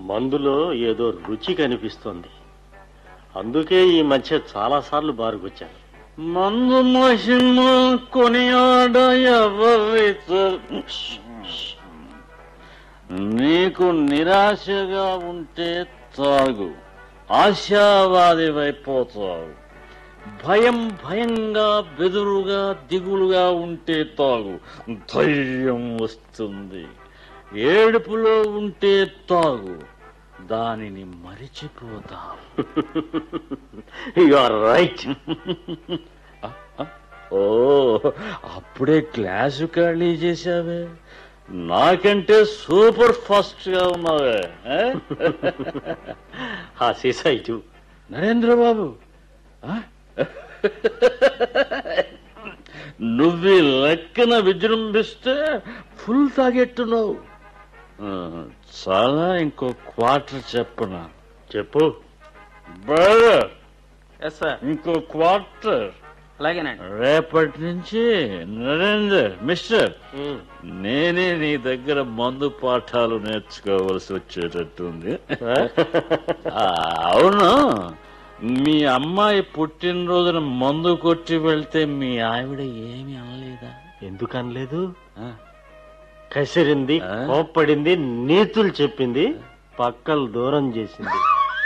మందులో ఏదో రుచి కనిపిస్తోంది అందుకే ఈ మధ్య చాలా సార్లు బారుకొచ్చాను మందు మహిమ కొనియాడ ఎవరితో నీకు నిరాశగా ఉంటే తాగు ఆశావాది వైపోతావు భయం భయంగా బెదురుగా దిగులుగా ఉంటే తాగు ధైర్యం వస్తుంది ఏడుపులో ఉంటే తాగు దానిని మరిచిపోతావు యు ఆర్ రైట్ ఓ అప్పుడే క్లాసు ఖాళీ చేశావే నాకంటే సూపర్ ఫాస్ట్ గా ఉన్నావే ఆ? ఆ సీసా ఇటు నరేంద్ర బాబు ఆ? నువ్వు ఈ లెక్కన విజృంభిస్తే ఫుల్ తాగెట్టున్నావు ఆ, చాలా ఇంకో క్వార్టర్ చెప్పనా చెప్పు బ్రదర్ ఎస్ సార్ ఇంకో క్వార్టర్ అలాగేనండి రేపటి నుంచి నరేందర్ మిస్టర్ ఉమ్. నేనే నీ దగ్గర మందు పాఠాలు నేర్చుకోవలసి వచ్చేటట్టుంది ఆ, అవును మీ అమ్మాయి పుట్టినరోజున మందు కొట్టి వెళ్తే మీ ఆవిడ ఏమి అనలేదా ఎందుకు అనలేదు ఆ, కసిరింది ఆ? కోప్పడింది నీతులు చెప్పింది పక్కలు దూరం చేసింది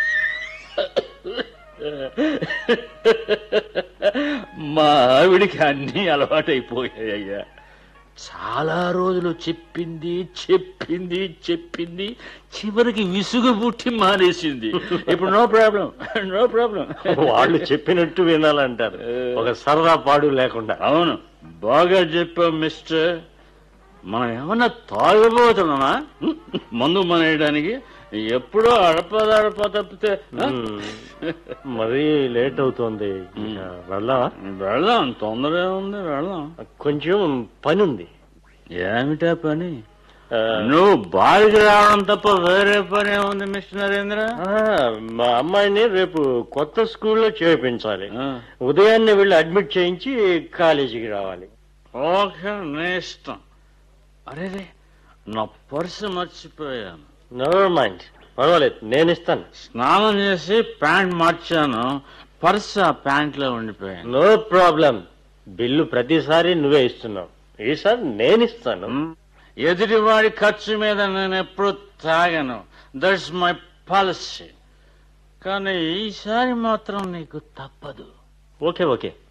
మా ఆవిడికి అన్ని అలవాటైపోయాయ్యా చాలా రోజులు చెప్పింది చెప్పింది చెప్పింది చివరికి విసుగు పుట్టి మానేసింది ఇప్పుడు నో ప్రాబ్లం నో ప్రాబ్లం వాళ్ళు చెప్పినట్టు వినాలంటారు ఒక సరదా పాడు లేకుండా అవును బాగా చెప్పావు మిస్టర్ మనం ఏమన్నా తాగబోతున్నామా మందు మానేయడానికి ఎప్పుడో అడపదడప తప్పితే ఆ? ఉమ్. మరీ లేట్ అవుతోంది ఇక వెళ్దామా వెళ్దాం తొందర ఉంది వెళ్దాం కొంచెం పని ఉంది ఏమిటా పని ఆ, నువ్వు బావికి రావడం తప్ప వేరే పని ఉంది మిస్టర్ నరేంద్ర ఆ, మా అమ్మాయిని రేపు కొత్త స్కూల్లో చేర్పించాలి ఆ, ఉదయాన్నే వెళ్ళి అడ్మిట్ చేయించి కాలేజీకి రావాలి ఓకే నీ ఇష్టం అరే రే, నా పర్సు మర్చిపోయాను నెవర్ మైండ్ పర్వాలేదు నేను ఇస్తాను స్నానం చేసి ప్యాంట్ మార్చాను పర్స్ ఆ ప్యాంట్ లో ఉండిపోయాను నో ప్రాబ్లం బిల్లు ప్రతిసారి నువ్వే ఇస్తున్నావు ఈసారి నేను ఇస్తాను ఎదుటివాడి ఖర్చు మీద నేను ఎప్పుడు తాగను దట్స్ మై పాలసీ కానీ ఈసారి మాత్రం నీకు తప్పదు ఓకే ఓకే